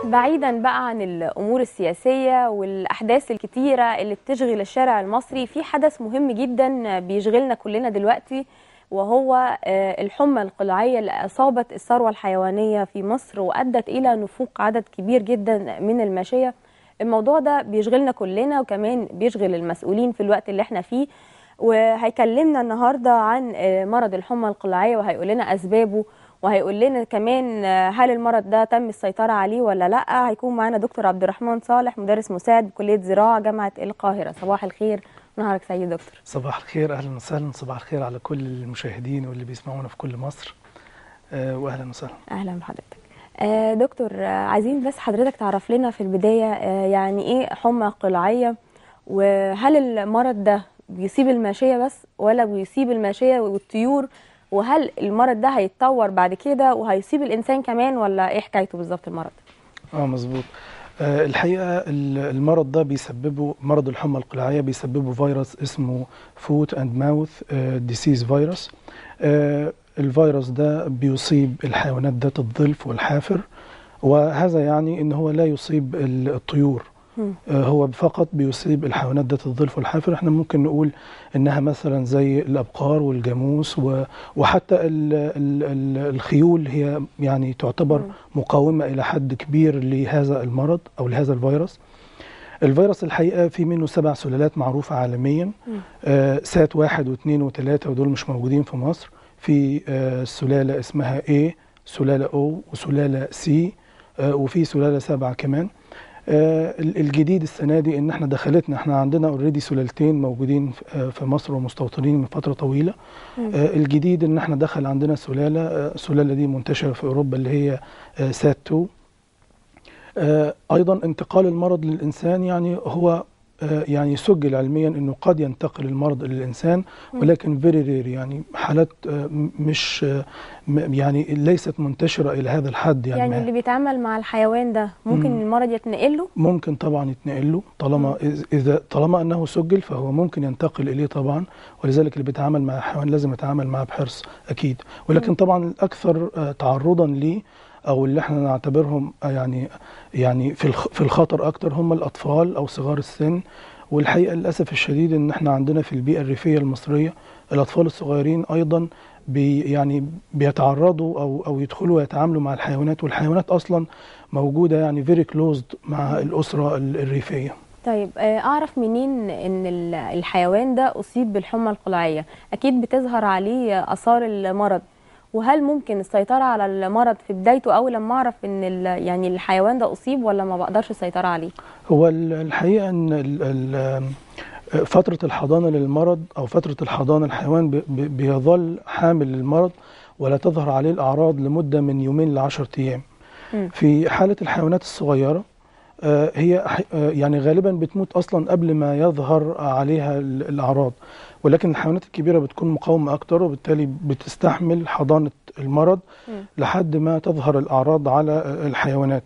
بعيدا بقى عن الامور السياسيه والاحداث الكتيره اللي بتشغل الشارع المصري في حدث مهم جدا بيشغلنا كلنا دلوقتي وهو آه، الحمى القلعيه اللي اصابت الثروه الحيوانيه في مصر وادت الى نفوق عدد كبير جدا من الماشيه الموضوع ده بيشغلنا كلنا وكمان بيشغل المسؤولين في الوقت اللي احنا فيه وهيكلمنا النهارده عن آه، مرض الحمى القلعيه وهيقول لنا اسبابه وهيقول لنا كمان آه، هل المرض ده تم السيطره عليه ولا لا هيكون معانا دكتور عبد الرحمن صالح مدرس مساعد بكليه زراعه جامعه القاهره صباح الخير نهارك سعيد دكتور صباح الخير اهلا وسهلا صباح الخير على كل المشاهدين واللي بيسمعونا في كل مصر آه، واهلا وسهلا اهلا بحضرتك آه، دكتور آه، عايزين بس حضرتك تعرف لنا في البدايه آه، يعني ايه حمى قلعيه وهل المرض ده بيصيب الماشيه بس ولا بيصيب الماشيه والطيور وهل المرض ده هيتطور بعد كده وهيصيب الانسان كمان ولا ايه حكايته بالظبط المرض اه مظبوط آه، الحقيقه ال- المرض ده بيسببه مرض الحمى القلعيه بيسببه فيروس اسمه فوت اند ماوث ديسيز فيروس الفيروس ده بيصيب الحيوانات ذات الظلف والحافر وهذا يعني ان هو لا يصيب ال- الطيور مم. آه، هو فقط بيصيب الحيوانات ذات الظلف والحافر احنا ممكن نقول انها مثلا زي الابقار والجاموس و- وحتى ال ال ال الخيول هي يعني تعتبر مم. مقاومه الى حد كبير لهذا المرض او لهذا الفيروس الفيروس الحقيقه في منه سبع سلالات معروفه عالميا مم. آه، سات واحد واثنين وثلاثه ودول مش موجودين في مصر في آه، سلاله اسمها A سلاله O وسلاله C آه، وفي سلاله سبعه كمان آه، ال- الجديد السنه دي ان احنا دخلتنا احنا عندنا اوريدي سلالتين موجودين في- آه، في مصر ومستوطنين من فتره طويله مم. آه، الجديد ان احنا دخل عندنا سلاله آه، السلاله دي منتشره في اوروبا اللي هي آه، سات 2 آه، ايضا انتقال المرض للانسان يعني هو آه، يعني سجل علميا انه قد ينتقل المرض للانسان مم. ولكن فيري رير يعني حالات آه، م- مش آه، م- يعني ليست منتشره الى هذا الحد يعني, يعني ما- اللي بيتعامل مع الحيوان ده ممكن مم. المرض يتنقل له ممكن طبعا يتنقل له طالما إذ- اذا طالما انه سجل فهو ممكن ينتقل اليه طبعا ولذلك اللي بيتعامل مع الحيوان لازم يتعامل معاه بحرص اكيد ولكن مم. طبعا الاكثر آه، تعرضا ليه او اللي احنا نعتبرهم آه، يعني يعني في الخ- في الخطر اكتر هم الاطفال او صغار السن والحقيقه للاسف الشديد ان احنا عندنا في البيئه الريفيه المصريه الاطفال الصغيرين ايضا بي يعني بيتعرضوا او او يدخلوا ويتعاملوا مع الحيوانات والحيوانات اصلا موجوده يعني فيري كلوزد مع الاسره ال- الريفيه طيب آه، اعرف منين ان ال- الحيوان ده اصيب بالحمى القلعيه اكيد بتظهر عليه اثار المرض وهل ممكن السيطره على المرض في بدايته اول لما اعرف ان ال- يعني الحيوان ده اصيب ولا ما بقدرش السيطره عليه هو ال- الحقيقه ان ال- ال- فتره الحضانه للمرض او فتره الحضانه الحيوان بي- بي- بيظل حامل للمرض ولا تظهر عليه الاعراض لمده من يومين لعشرة ايام مم. في حاله الحيوانات الصغيره آه، هي ح- آه، يعني غالبا بتموت اصلا قبل ما يظهر عليها ال- الاعراض ولكن الحيوانات الكبيره بتكون مقاومه اكتر وبالتالي بتستحمل حضانه المرض مم. لحد ما تظهر الاعراض على آه، الحيوانات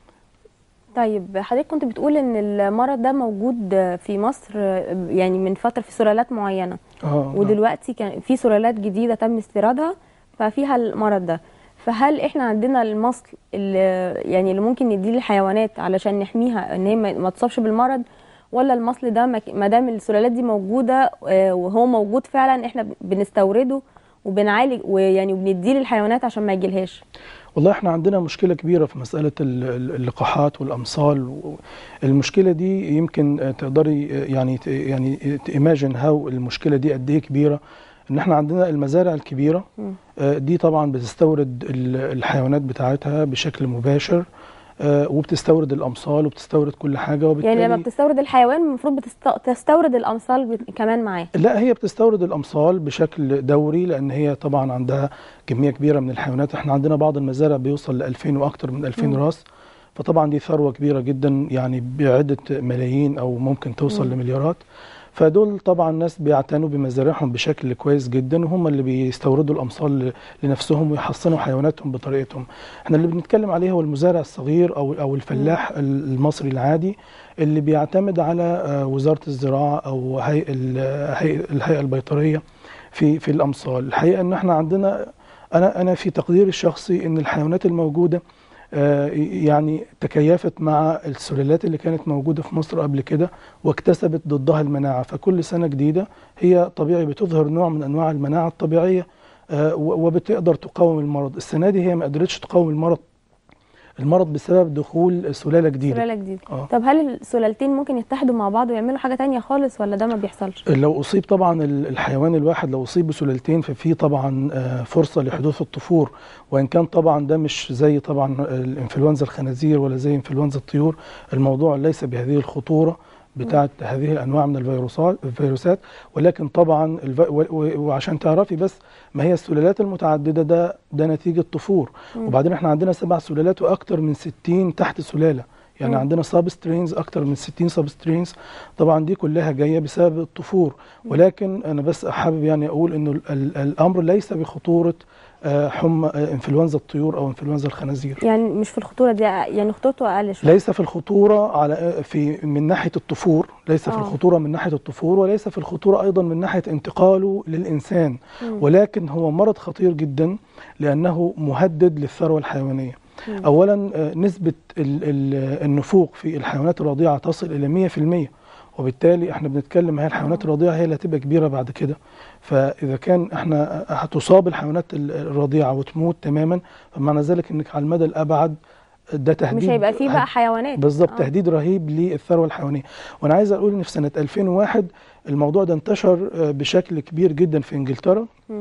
طيب حضرتك كنت بتقول ان المرض ده موجود في مصر آه، يعني من فتره في سلالات معينه اه نعم. ودلوقتي كان في سلالات جديده تم استيرادها ففيها المرض ده فهل احنا عندنا المصل اللي يعني اللي ممكن نديه للحيوانات علشان نحميها ان هي ما ما تصابش بالمرض ولا المصل ده ما- ما دام السلالات دي موجوده آه، وهو موجود فعلا احنا بنستورده وبنعالج ويعني وبنديه للحيوانات عشان ما يجيلهاش والله احنا عندنا مشكلة كبيرة في مسألة ال- ال- اللقاحات والأمصال و- المشكلة دي يمكن آه، تقدري آه، يعني ت- يعني تيماجن هاو المشكلة دي قد ايه كبيرة ان احنا عندنا المزارع الكبيرة مم. آه، دي طبعا بتستورد ال- الحيوانات بتاعتها بشكل مباشر آه، وبتستورد الأمصال وبتستورد كل حاجة وبالتالي يعني لما بتستورد الحيوان المفروض بتست- تستورد الامصال بت- كمان معاه لا هي بتستورد الامصال بشكل دوري لان هي طبعا عندها كميه كبيره من الحيوانات احنا عندنا بعض المزارع بيوصل ل 2000 واكثر من 2000 مم. راس فطبعا دي ثروه كبيره جدا يعني بعده ملايين او ممكن توصل مم. لمليارات فدول طبعا ناس بيعتنوا بمزارعهم بشكل كويس جدا وهم اللي بيستوردوا الامصال ل- لنفسهم ويحصنوا حيواناتهم بطريقتهم احنا اللي بنتكلم عليه هو المزارع الصغير او او الفلاح المصري العادي اللي بيعتمد على آه، وزاره الزراعه او هيئه ال- هيئة- الهيئه البيطريه في في الامصال الحقيقه ان احنا عندنا انا انا في تقديري الشخصي ان الحيوانات الموجوده آه، يعني تكيفت مع السلالات اللي كانت موجودة في مصر قبل كده واكتسبت ضدها المناعة فكل سنة جديدة هي طبيعي بتظهر نوع من أنواع المناعة الطبيعية آه، و- وبتقدر تقاوم المرض السنة دي هي ما قدرتش تقاوم المرض المرض بسبب دخول سلالة جديدة سلاله جديده آه. طب هل السلالتين ممكن يتحدوا مع بعض ويعملوا حاجه تانية خالص ولا ده ما بيحصلش لو أصيب طبعا ال- الحيوان الواحد لو أصيب بسلالتين ففي طبعا آه، فرصة لحدوث الطفور وإن كان طبعا ده مش زي طبعا الإنفلونزا الخنازير ولا زي إنفلونزا الطيور الموضوع ليس بهذه الخطورة بتاعت هذه الأنواع من الفيروسات الفيروسات ولكن طبعا الف... و- و- وعشان تعرفي بس ما هي السلالات المتعددة ده ده نتيجة طفور مم. وبعدين احنا عندنا سبع سلالات وأكتر من 60 تحت سلالة يعني مم. عندنا سب سترينز اكتر من 60 سب سترينز طبعا دي كلها جايه بسبب الطفور ولكن انا بس حابب يعني اقول انه ال- ال- الامر ليس بخطوره آه، حمى آه، انفلونزا الطيور او انفلونزا الخنازير يعني مش في الخطوره دي يعني خطورته اقل شويه ليس في الخطوره على آه، في من ناحيه الطفور ليس في آه. الخطوره من ناحيه الطفور وليس في الخطوره ايضا من ناحيه انتقاله للانسان مم. ولكن هو مرض خطير جدا لانه مهدد للثروه الحيوانيه مم. اولا آه، نسبه ال- ال- النفوق في الحيوانات الرضيعه تصل الى 100% وبالتالي احنا بنتكلم هي الحيوانات الرضيعه هي اللي هتبقى كبيره بعد كده فاذا كان احنا هتصاب الحيوانات ال- الرضيعه وتموت تماما فمعنى ذلك انك على المدى الابعد ده تهديد مش هيبقى فيه بقى حيوانات بالظبط آه. تهديد رهيب للثروه الحيوانيه وانا عايز اقول ان في سنه 2001 الموضوع ده انتشر آه، بشكل كبير جدا في انجلترا مم.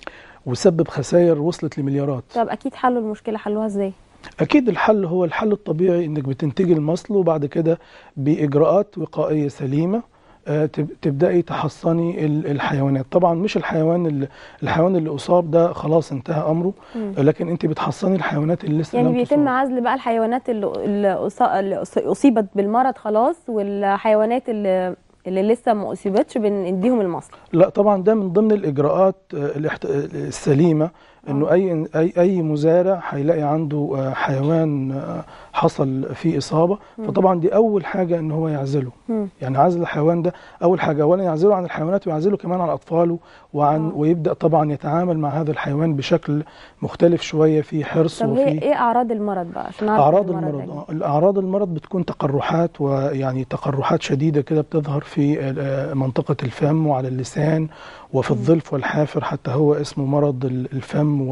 وسبب خسائر وصلت لمليارات طب اكيد حلوا المشكله حلوها ازاي اكيد الحل هو الحل الطبيعي انك بتنتجي المصل وبعد كده باجراءات وقائيه سليمه آه، تب- تبداي تحصني ال- الحيوانات طبعا مش الحيوان اللي الحيوان اللي اصاب ده خلاص انتهى امره مم. لكن انت بتحصني الحيوانات اللي لسه يعني لم بيتم تصاب. عزل بقى الحيوانات اللي, اللي أص- اللي أص- اصيبت بالمرض خلاص والحيوانات اللي اللي لسه ما اصيبتش بنديهم المصل لا طبعا ده من ضمن الاجراءات آه، الاحت- السليمه انه آه. اي اي اي مزارع هيلاقي عنده آه، حيوان آه، حصل فيه اصابه مم. فطبعا دي اول حاجه ان هو يعزله مم. يعني عزل الحيوان ده اول حاجه اولا يعزله عن الحيوانات ويعزله كمان عن اطفاله وعن آه. ويبدا طبعا يتعامل مع هذا الحيوان بشكل مختلف شويه في حرص طب هي وفي ايه اعراض المرض بقى عشان نعرف اعراض المرض المرض ده آه، الاعراض المرض بتكون تقرحات ويعني تقرحات شديده كده بتظهر في آه، منطقه الفم وعلى اللسان وفي الظلف والحافر حتى هو اسمه مرض ال- الفم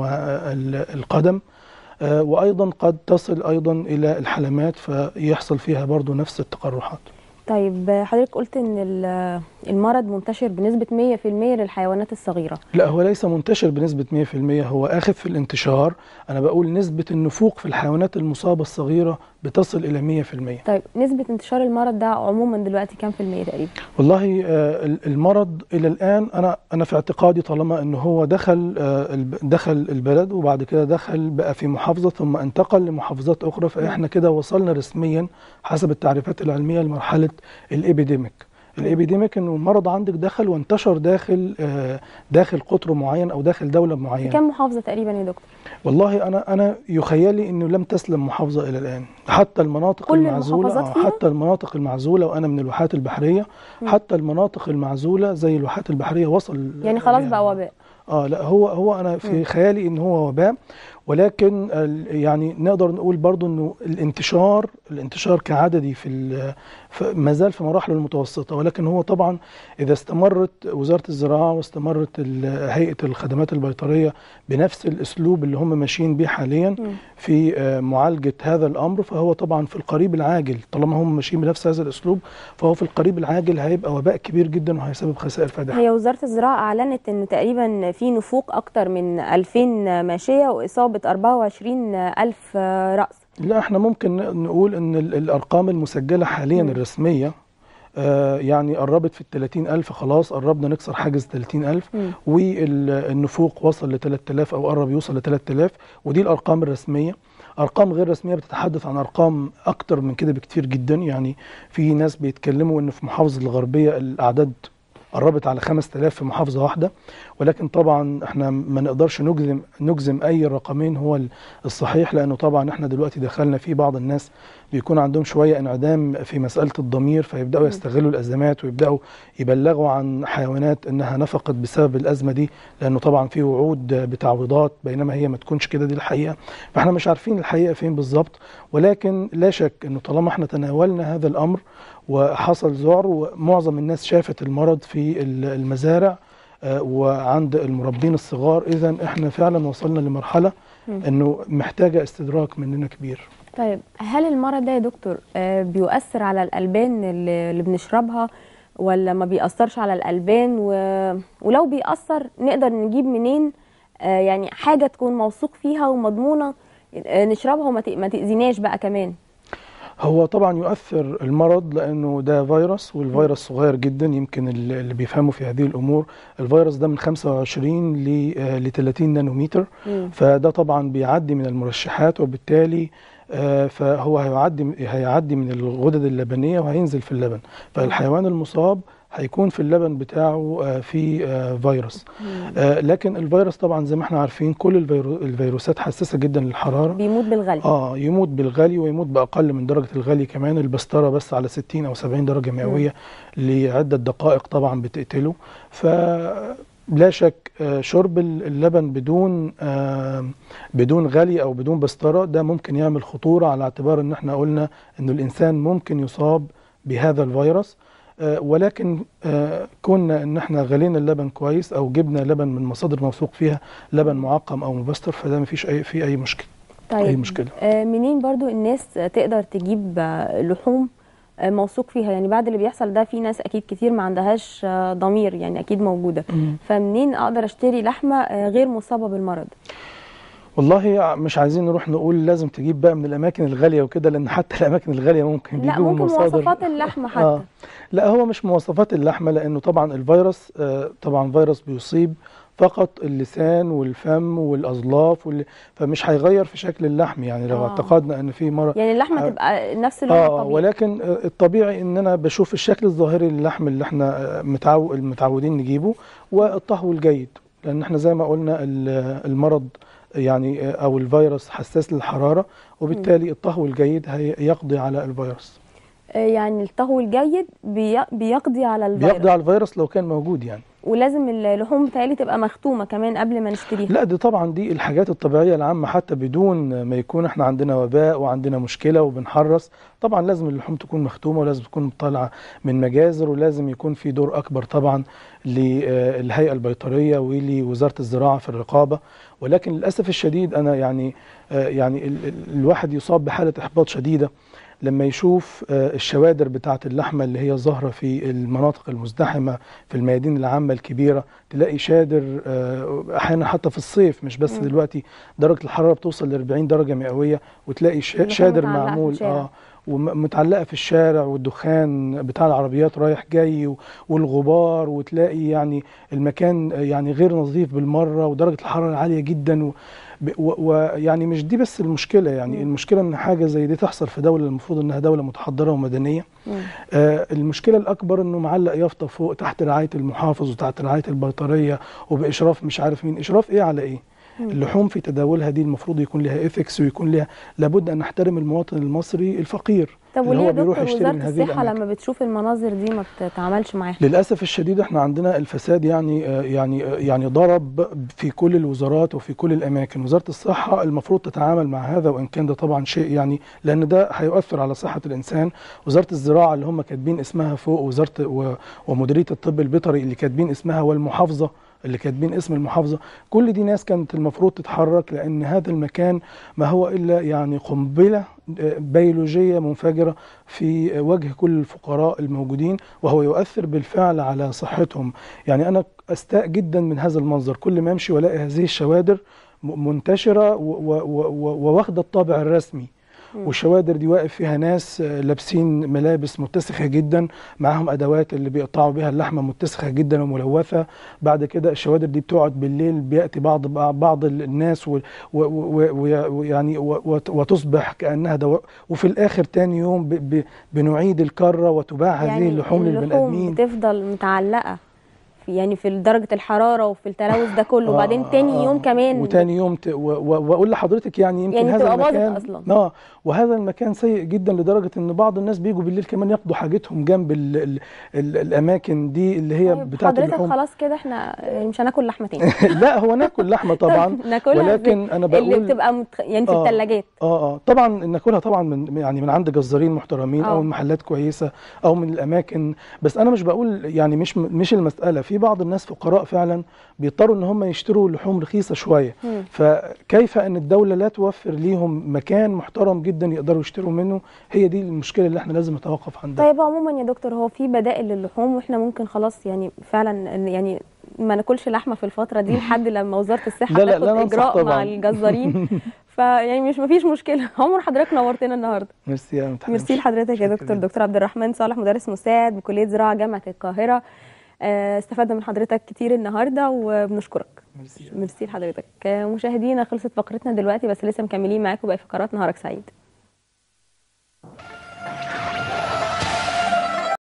والقدم آه، وايضا قد تصل ايضا الى الحلمات فيحصل فيها برضو نفس التقرحات طيب حضرتك قلت ان ال- المرض منتشر بنسبه 100% للحيوانات الصغيره لا هو ليس منتشر بنسبة 100% هو آخذ في الانتشار أنا بقول نسبة النفوق في الحيوانات المصابة الصغيرة بتصل إلى 100% طيب نسبه انتشار المرض ده عموما دلوقتي كام في المية تقريبا والله آه، ال- المرض إلى الآن أنا أنا في اعتقادي طالما أنه هو دخل آه، الب- دخل البلد وبعد كده دخل بقى في محافظة ثم انتقل لمحافظات أخرى فإحنا كده وصلنا رسميا حسب التعريفات العلمية لمرحلة الإبيديميك الإبيديميك إنه المرض عندك دخل وانتشر داخل آه، داخل قطر معين أو داخل دولة في معينة كام محافظه تقريبا يا دكتور والله انا انا يخيلي انه لم تسلم محافظه الى الان حتى المناطق كل المعزوله المحافظات آه، فيها؟ حتى المناطق المعزوله وانا من الواحات البحريه مم. حتى المناطق المعزوله زي الواحات البحريه وصل يعني خلاص بها. بقى وباء اه لا هو هو انا مم. في خيالي ان هو وباء ولكن ال- يعني نقدر نقول برضو انه الانتشار الانتشار كعددي في ال- ف- ما زال في مراحله المتوسطه ولكن هو طبعا اذا استمرت وزاره الزراعه واستمرت ال- هيئه الخدمات البيطريه بنفس الاسلوب اللي هم ماشيين بيه حاليا مم. في آه، معالجه هذا الامر فهو طبعا في القريب العاجل طالما هم ماشيين بنفس هذا الاسلوب فهو في القريب العاجل هيبقى وباء كبير جدا وهيسبب خسائر فادحه هي وزارة الزراعة أعلنت إن تقريبا في نفوق أكتر من 2000 ماشية وإصابة 24 ألف رأس لا احنا ممكن ن- نقول ان ال- الارقام المسجله حاليا مم. الرسميه آه يعني قربت في ال 30000 خلاص قربنا نكسر حاجز 30000 مم. والنفوق وصل ل 3000 او قرب يوصل ل 3000 ودي الارقام الرسميه ارقام غير رسميه بتتحدث عن ارقام اكتر من كده بكتير جدا يعني في ناس بيتكلموا ان في محافظه الغربيه الاعداد قربت على 5000 في محافظه واحده ولكن طبعا احنا ما نقدرش نجزم نجزم اي رقمين هو الصحيح لانه طبعا احنا دلوقتي دخلنا في بعض الناس بيكون عندهم شويه انعدام في مساله الضمير فيبداوا يستغلوا الازمات ويبداوا يبلغوا عن حيوانات انها نفقت بسبب الازمه دي لانه طبعا في وعود بتعويضات بينما هي ما تكونش كده دي الحقيقه فاحنا مش عارفين الحقيقه فين بالظبط ولكن لا شك انه طالما احنا تناولنا هذا الامر وحصل ذعر ومعظم الناس شافت المرض في المزارع وعند المربين الصغار اذا احنا فعلا وصلنا لمرحله انه محتاجه استدراك مننا كبير طيب هل المرض ده يا دكتور بيؤثر على الالبان اللي بنشربها ولا ما بيأثرش على الالبان و... ولو بيأثر نقدر نجيب منين يعني حاجه تكون موثوق فيها ومضمونه نشربها وما ما تاذيناش بقى كمان هو طبعا يؤثر المرض لانه ده فيروس والفيروس صغير جدا يمكن اللي بيفهموا في هذه الامور الفيروس ده من 25 ل 30 نانومتر فده طبعا بيعدي من المرشحات وبالتالي فهو هيعدي هيعدي من الغدد اللبنيه وهينزل في اللبن فالحيوان المصاب هيكون في اللبن بتاعه في فيروس لكن الفيروس طبعا زي ما احنا عارفين كل الفيروسات حساسه جدا للحراره بيموت بالغلي اه يموت بالغلي ويموت باقل من درجه الغلي كمان البسطره بس على 60 او 70 درجه مئويه لعده دقائق طبعا بتقتله ف لا شك شرب اللبن بدون بدون غلي او بدون بسطره ده ممكن يعمل خطوره على اعتبار ان احنا قلنا انه الانسان ممكن يصاب بهذا الفيروس ولكن كنا ان احنا غلينا اللبن كويس او جبنا لبن من مصادر موثوق فيها لبن معقم او مبستر فده ما فيش اي في اي مشكله طيب اي مشكله منين برضو الناس تقدر تجيب لحوم موثوق فيها يعني بعد اللي بيحصل ده في ناس اكيد كتير ما عندهاش ضمير يعني اكيد موجوده مم. فمنين اقدر اشتري لحمه غير مصابه بالمرض والله مش عايزين نروح نقول لازم تجيب بقى من الاماكن الغاليه وكده لان حتى الاماكن الغاليه ممكن لا بيجيبوا ممكن مصادر مواصفات اللحمه حتى آه. لا هو مش مواصفات اللحمه لانه طبعا الفيروس آه طبعا فيروس بيصيب فقط اللسان والفم والاظلاف وال... فمش هيغير في شكل اللحم يعني لو آه. اعتقدنا ان في مرض يعني اللحمه آه. تبقى نفس لونها اه الطبيعي ولكن آه، الطبيعي ان انا بشوف الشكل الظاهري للحم اللي احنا آه، متعو... المتعودين نجيبه والطهو الجيد لان احنا زي ما قلنا ال- المرض يعني آه، او الفيروس حساس للحراره وبالتالي الطهو الجيد هي- يقضي على الفيروس آه، يعني الطهو الجيد بي- بيقضي على الفيروس بيقضي على الفيروس لو كان موجود يعني ولازم اللحوم بتاعتي تبقى مختومه كمان قبل ما نشتريها لا دي طبعا دي الحاجات الطبيعيه العامه حتى بدون ما يكون احنا عندنا وباء وعندنا مشكله وبنحرص طبعا لازم اللحوم تكون مختومه ولازم تكون طالعه من مجازر ولازم يكون في دور اكبر طبعا للهيئه البيطريه ولوزاره الزراعه في الرقابه ولكن للاسف الشديد انا يعني آه، يعني ال- ال- الواحد يصاب بحاله احباط شديده لما يشوف آه، الشوادر بتاعه اللحمه اللي هي ظاهره في المناطق المزدحمه في الميادين العامه الكبيره تلاقي شادر آه، احيانا حتى في الصيف مش بس مم. دلوقتي درجه الحراره بتوصل ل 40 درجه مئويه وتلاقي شا- اللحوم شادر متعلقة في معمول الشارع. اه ومتعلقه في الشارع والدخان بتاع العربيات رايح جاي و- والغبار وتلاقي يعني المكان آه، يعني غير نظيف بالمره ودرجه الحراره عاليه جدا و- ب- و- ويعني مش دي بس المشكله يعني مم. المشكله ان حاجه زي دي تحصل في دوله المفروض انها دوله متحضره ومدنيه مم. آه، المشكله الاكبر انه معلق يافطه فوق تحت رعايه المحافظ وتحت رعايه البيطريه وباشراف مش عارف مين اشراف ايه على ايه مم. اللحوم في تداولها دي المفروض يكون لها ايثكس ويكون لها لابد ان نحترم المواطن المصري الفقير طب اللي وليه هو يا بيروح دكتور يشتري من وزاره هذه الصحه الأماكن. لما بتشوف المناظر دي ما بتتعاملش معاها للاسف الشديد احنا عندنا الفساد يعني آه، يعني آه، يعني ضرب في كل الوزارات وفي كل الاماكن وزاره الصحه المفروض تتعامل مع هذا وان كان ده طبعا شيء يعني لان ده هيؤثر على صحه الانسان وزاره الزراعه اللي هم كاتبين اسمها فوق وزاره و- ومديريه الطب البيطري اللي كاتبين اسمها والمحافظه اللي كاتبين اسم المحافظه كل دي ناس كانت المفروض تتحرك لان هذا المكان ما هو الا يعني قنبله آه، بيولوجيه منفجره في وجه كل الفقراء الموجودين وهو يؤثر بالفعل على صحتهم يعني أنا أستاء جدا من هذا المنظر كل ما أمشي ولاقي هذه الشوادر م- منتشرة و- و- و- وواخدة الطابع الرسمي مم. والشوادر دي واقف فيها ناس آه، لابسين ملابس متسخة جدا معاهم أدوات اللي بيقطعوا بها اللحمة متسخة جدا وملوثة بعد كده الشوادر دي بتقعد بالليل بيأتي بعض بعض الناس و- و- و- و- ويعني و- وت- وتصبح كأنها دواء وفي الآخر تاني يوم ب- ب- بنعيد الكرة وتباع هذه اللحوم للبني اللحوم آدمين بتفضل متعلقه يعني في درجه الحراره وفي التلوث ده كله آه، وبعدين تاني آه، يوم كمان وتاني يوم ت... و... و... واقول لحضرتك يعني يمكن يعني هذا تبقى باظت المكان أصلاً. اه وهذا المكان سيء جدا لدرجه ان بعض الناس بيجوا بالليل كمان يقضوا حاجتهم جنب ال... ال... ال... الاماكن دي اللي هي طيب بتاعه حضرتك اللحوم خلاص كده احنا يعني مش هناكل لحمه تاني لا هو ناكل لحمه طبعا ناكلها ولكن إزاي؟ انا بقول اللي بتبقى متخ... يعني في آه. الثلاجات اه اه طبعا ناكلها طبعا من يعني من عند جزارين محترمين آه. او من محلات كويسه او من الاماكن بس انا مش بقول يعني مش مش المساله في بعض الناس فقراء فعلا بيضطروا ان هم يشتروا لحوم رخيصه شويه مم. فكيف ان الدوله لا توفر ليهم مكان محترم جدا يقدروا يشتروا منه هي دي المشكله اللي احنا لازم نتوقف عندها طيب عموما يا دكتور هو في بدائل للحوم واحنا ممكن خلاص يعني فعلا إن- يعني ما ناكلش لحمه في الفتره دي لحد لما وزاره الصحه لا لا تاخد لا ننصح اجراء مع طبعاً. الجزارين فيعني مش مفيش مشكله عمر حضرتك نورتنا النهارده ميرسي يا متحف. ميرسي لحضرتك يا شكراً دكتور جداً. دكتور عبد الرحمن صالح مدرس مساعد بكليه زراعه جامعه القاهره آه، استفدنا من حضرتك كتير النهارده وبنشكرك ميرسي ميرسي لحضرتك آه، مشاهدينا خلصت فقرتنا دلوقتي بس لسه مكملين معاكم باقي فقرات نهارك سعيد